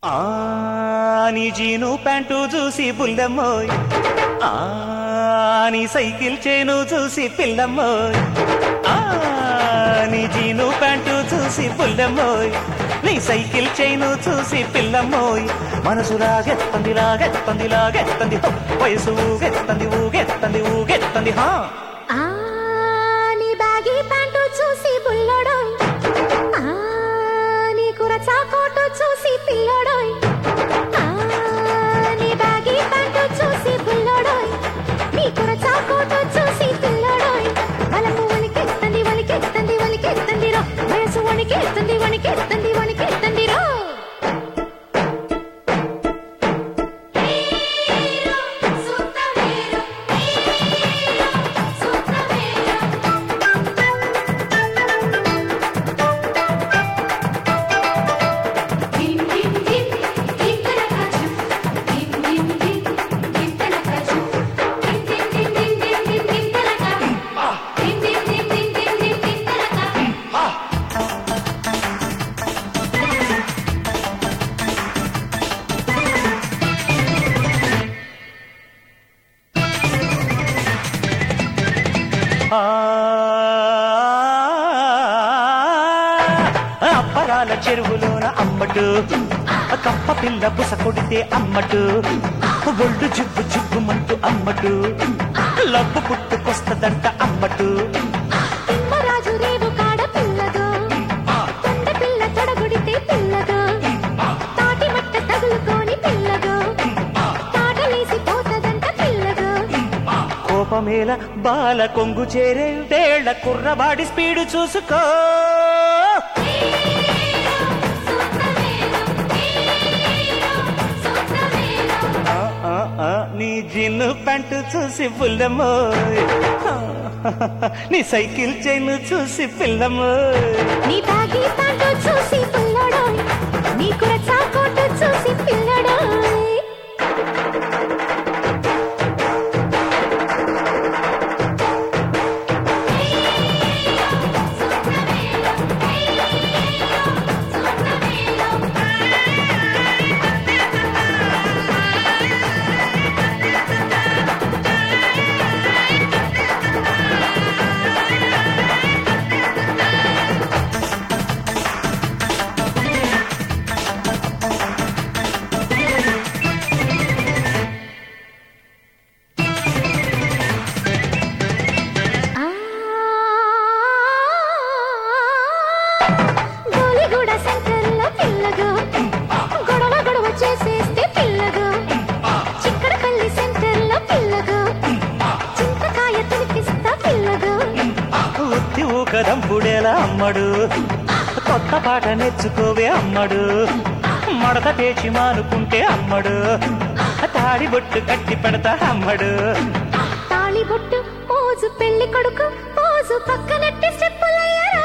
ఆ నీ జీను ప్యాంటు చూసి బుల్లమ్మోయ్ ఆ నీ సైకిల్ చేను చూసి పిల్లమ్మోయ్ ఆ నీ జీను ప్యాంటు చూసి బుల్లమ్మోయ్ నీ సైకిల్ చైను చూసి పిల్లమ్మోయ్ మనసు లాగెత్తంది లాగెత్తంది లాగెత్తంది హో! వయసు ఊగెత్తంది ఊగెత్తంది ఊగెత్తంది హా ఆ నీ బ్యాగీ ప్యాంటు చూసి బుల్లడోయ్ ఆ నీ కురచా కోటు చూసి పిల్లడోయ్ ఆ నీ బ్యాగీ ప్యాంటు చూసి బుల్లడోయ్ నీ కురచా కోటు చూసి పిల్లడోయ్ వలకు వణికెత్తంది వణికెత్తంది వణికెత్తంది రో వయసు వణికెత్తంది వణికెత్తంది వణికెత్తంది రో ఆ అప్పరాల చెరువులోన అమ్మటు కప్ప పిల్ల బుస కొడితే అమ్మటు ఒళ్ళు జుబ్బు జుబ్బుమంటూ అమ్మటు లబ్బు పుట్టుకొస్తదంట అమ్మటు తిమ్మరాజు రేవు కాడ పిల్లగా కొండ పిల్ల తొడగొడితే పిల్లగా తాటి మట్ట తగులుకొని పిల్లగా తాటలేసి పోతదంట పిల్లగా కోపమేల బాల కొంగు చేరే వేళ కుర్రబాడి స్పీడు చూసుకో ఆ, ఆ, ఆ, నీ జిన్ను ప్యాంటు చూసి పుల్లమ్మోయ్ నీ సైకిల్ చైన్ చూసి పిల్లమ్మోయ్ నీ బ్యాగీ ప్యాంటు చూసి పిల్లడోయ్ నీ కురచా కోటు చూసి పిల్లడోయ్ ఆ గోలిగూడ సెంటర్లో పిల్లగా గొడవ గొడవ చేసేస్తే పిల్లగా చిక్కడపల్లి సెంటర్లో పిల్లగా చింతకాయ తినిపిస్తా పిల్లగా ఉత్తి ఊకదంపుడేలా అమ్మడు కొత్త పాట నేర్చుకోవే అమ్మడు మడత పేచి మానుకుంటే అమ్మడు తాడి బొట్టు కట్టి పెడతా అమ్మడు తాళి బొట్టు పోజు పెళ్లి కొడుకు పోజు పక్కనట్టి స్టెప్పులయ్యారా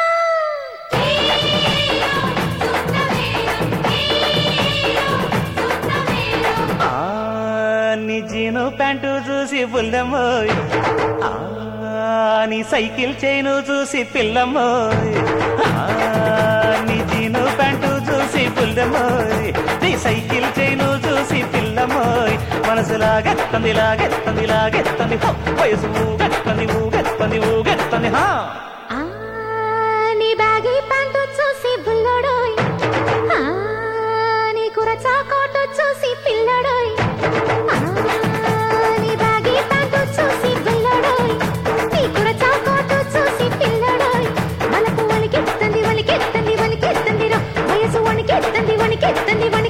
ఆ నీ జీను ప్యాంటు చూసి పుల్లమ్మోయ్ ఆ నీ సైకిల్ చైను చూసి పిల్లమ్మోయ్ ఆ నీ జీను ప్యాంటు చూసి పుల్లమ్మోయ్ నీ సైకిల్ చైను చూసి పిల్లమ్మోయ్ మనసు లాగెత్తంది లాగెత్తంది లాగెత్తంది హో! వయసు ఊగెత్తంది ఊగెత్తంది ఊగెత్తంది హా ఆ నీ బ్యాగీ ప్యాంటు చూసి బుల్లడోయ్ ఆ నీ కురచా కోటు చూసి పిల్లడోయ్ ఆ నీ బ్యాగీ ప్యాంటు చూసి బుల్లడోయ్ నీ కురచా కోటు చూసి పిల్లడోయ్ మనకు వణికెత్తంది వణికెత్తంది వణికెత్తంది రా వయసు వణికెత్తంది వణికెత్తంది వణికెత్తంది